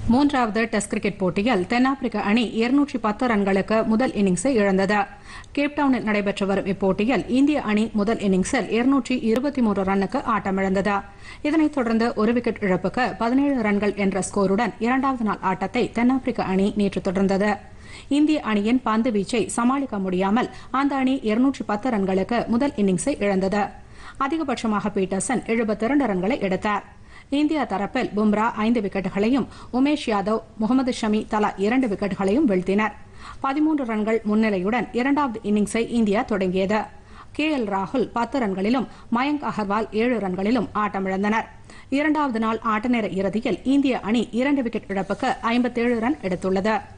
மூன்றாவது test cricket போட்டியில் தென்னாப்பிரிக்க அணி இருநூற்றி பத்து ரன்களுக்கு முதல் இன்னிங்ஸை இழந்தது கேப்டவுனில் நடைபெற்று வரும் இப்போட்டியில் இந்திய அணி முதல் இன்னிங்ஸில் இருநூற்றி இருபத்தி மூன்று ரன்னுக்கு ஆட்டமிழந்தது இதனைத் தொடர்ந்து ஒரு விக்கெட் இழப்புக்கு பதினேழு ரன்கள் என்ற ஸ்கோருடன் இரண்டாவது நாள் ஆட்டத்தை தென்னாப்பிரிக்க அணி நேற்று தொடர்ந்தது இந்திய அணியின் பந்து வீச்சை சமாளிக்க முடியாமல் அந்த அணி இருநூற்றி பத்து ரன்களுக்கு முதல் இன்னிங்ஸை இழந்தது அதிகபட்சமாக பீட்டர்சன் எழுபத்தி இரண்டு ரன்களை எடுத்தார் இந்தியா தரப்பில் பும்ரா ஐந்து விக்கெட்டுகளையும் உமேஷ் யாதவ் முகமது ஷமி தலா இரண்டு விக்கெட்டுகளையும் வீழ்த்தினர் பதிமூன்று ரன்கள் முன்னிலையுடன் இரண்டாவது இன்னிங்ஸை இந்தியா தொடங்கியது கே எல் ராகுல் பத்து ரன்களிலும் மயங்க் அகர்வால் ஏழு ரன்களிலும் ஆட்டமிழந்தனர் இரண்டாவது நாள் ஆட்டநேர இறுதியில் இந்திய அணி இரண்டு விக்கெட் இழப்புக்கு ஐம்பத்தேழு ரன் எடுத்துள்ளது